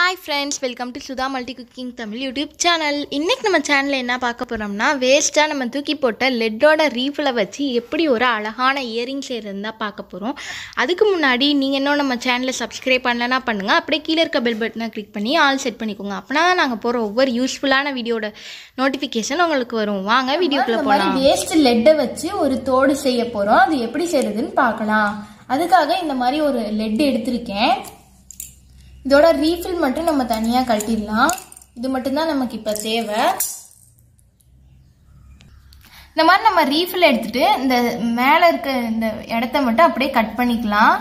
hi friends welcome to Sudha multi cooking Tamil YouTube channel இன்றைக்கி நம்ம சேனலில் என்ன பார்க்க போகிறோம்னா வேஸ்ட்டாக நம்ம தூக்கி போட்ட லெட்டோட ரீஃபில் வச்சு எப்படி ஒரு அழகான இயரிங் செய்கிறது தான் பார்க்க போகிறோம் அதுக்கு முன்னாடி நீங்கள் இன்னும் நம்ம சேனலை சப்ஸ்கிரைப் பண்ணலனா பண்ணுங்கள் அப்படியே கீழே இருக்க பெல் பட்டனை கிளிக் பண்ணி ஆல் செட் பண்ணிக்கோங்க அப்படின்னா தான் நாங்கள் போகிற ஒவ்வொரு யூஸ்ஃபுல்லான வீடியோட நோட்டிஃபிகேஷன் உங்களுக்கு வரும் வாங்க வீடியோக்குள்ளே இந்த மாதிரி போகலாம் வேஸ்ட் லெட்டை வச்சு ஒரு தோடு செய்ய போறோம் அது எப்படி செய்யறதுன்னு பார்க்கலாம் அதுக்காக இந்த மாதிரி ஒரு லெட் எடுத்திருக்கேன் இதோட ரீஃபில் மட்டும் நம்ம தனியா கழட்டிடலாம் இது மட்டும்தான் நமக்கு இப்ப தேவை இந்த மாதிரி நம்ம ரீஃபில் எடுத்துட்டு இந்த மேல இருக்க இந்த இடத்த மட்டும் அப்படியே கட் பண்ணிக்கலாம்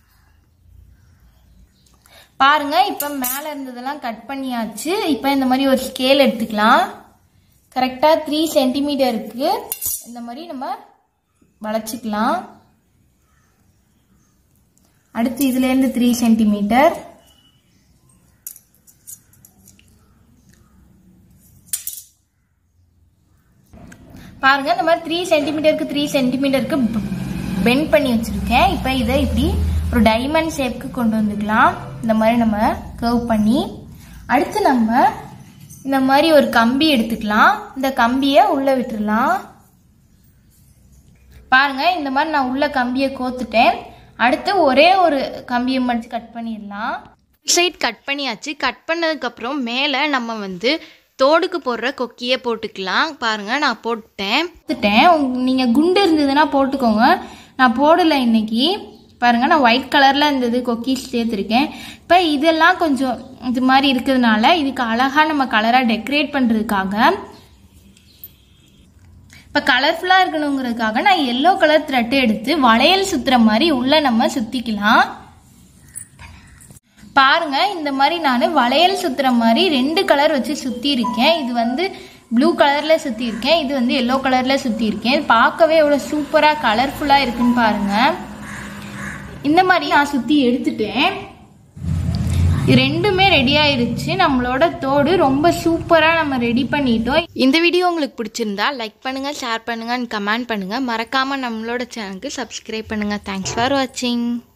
பாருங்க இப்ப மேல இருந்ததெல்லாம் கட் பண்ணியாச்சு இப்ப இந்த மாதிரி ஒரு ஸ்கேல் எடுத்துக்கலாம் கரெக்டாக த்ரீ சென்டிமீட்டருக்கு இந்த மாதிரி நம்ம வளைச்சிக்கலாம் அடுத்து இதுலேருந்து த்ரீ சென்டிமீட்டர் பாருங்க இந்த மாதிரி த்ரீ சென்டிமீட்டருக்கு த்ரீ சென்டிமீட்டருக்கு பெண்ட் பண்ணி வச்சிருக்கேன் இப்போ இதை இப்படி ஒரு டைமண்ட் ஷேப்க்கு கொண்டு வந்துக்கலாம் இந்த மாதிரி நம்ம கர்வ் பண்ணி அடுத்து நம்ம இந்த மாதிரி ஒரு கம்பி எடுத்துக்கலாம் இந்த கம்பியை உள்ள விட்டுறலாம் பாருங்க இந்த மாதிரி நான் உள்ள கம்பியை கோத்துட்டேன் அடுத்து ஒரே ஒரு கம்பியை மட்டும் கட் பண்ணிடலாம் சைட் கட் பண்ணியாச்சு கட் பண்ணதுக்கப்புறம் மேலே நம்ம வந்து தோடுக்கு போடுற கொக்கியை போட்டுக்கலாம் பாருங்கள் நான் போட்டேன் எடுத்துட்டேன் உங்க- நீங்க குண்டு இருந்ததுன்னா போட்டுக்கோங்க நான் போடல இன்னைக்கு பாருங்க நான் ஒயிட் கலர்ல இருந்தது கொக்கீஸ் சேர்த்துருக்கேன் இப்போ இதெல்லாம் கொஞ்சம் இது மாதிரி இருக்கிறதுனால இதுக்கு அழகா நம்ம கலரா டெக்கரேட் பண்றதுக்காக இப்போ கலர்ஃபுல்லாக இருக்கணுங்கிறதுக்காக நான் எல்லோ கலர் த்ரெட் எடுத்து வளையல் சுத்துற மாதிரி உள்ள நம்ம சுத்திக்கலாம் பாருங்க இந்த மாதிரி நான் வளையல் சுத்துற மாதிரி ரெண்டு கலர் வச்சு சுத்தி இருக்கேன் இது வந்து ப்ளூ கலர்ல சுத்தி இருக்கேன் இது வந்து எல்லோ கலர்ல சுத்தி இருக்கேன் இது பார்க்கவே எவ்வளவு சூப்பரா கலர்ஃபுல்லா இருக்குன்னு பாருங்க இந்த மாதிரி நான் சுத்தி எடுத்துட்டேன் இது ரெண்டுமே ரெடி ஆயிருச்சு நம்மளோட தோடு ரொம்ப சூப்பரா நம்ம ரெடி பண்ணிட்டோம் இந்த வீடியோ உங்களுக்கு பிடிச்சிருந்தா லைக் பண்ணுங்கள் ஷேர் பண்ணுங்கள் கமெண்ட் பண்ணுங்கள் மறக்காமல் நம்மளோட சேனலுக்கு சப்ஸ்கிரைப் பண்ணுங்கள் தேங்க்ஸ் ஃபார் வாட்சிங்